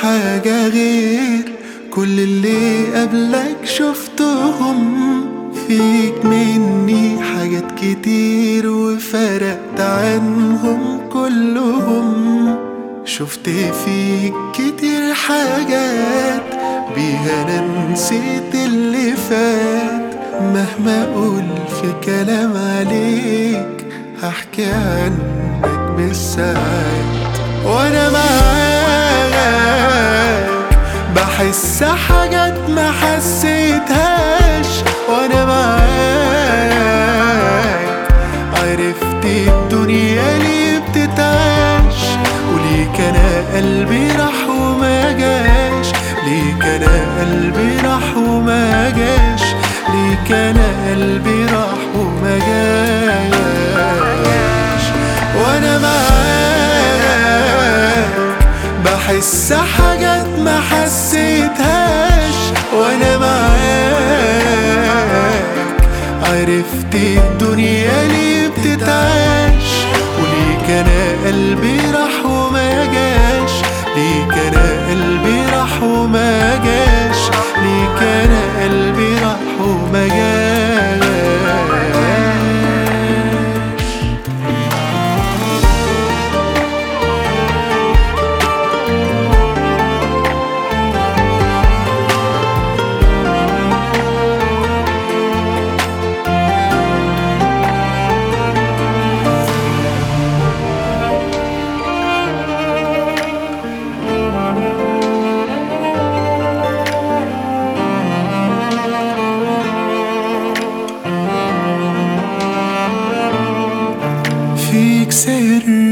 حاجة غير كل اللي قبلك شفتهم فيك مني حاجات كتير وفرقت عنهم كلهم شفت فيك كتير حاجات بيها انا نسيت اللي فات مهما اقول في كلام عليك هحكي عنك بالساعات وانا معاك بحس حاجات ما حسيتهاش وانا معاك عرفت الدنيا ليه بتتعاش وليك انا قلبي راح وما جاش ليك انا قلبي راح وما جاش ليك انا قلبي راح وما جاش وانا معاك بحس حاجات ما حسيتهاش وانا معاك عرفت الدنيا ليه بتتعاش وليك انا قلبي راح وما جاش ليك انا قلبي راح وما جاش ليك انا قلبي راح وما جاش فيك سر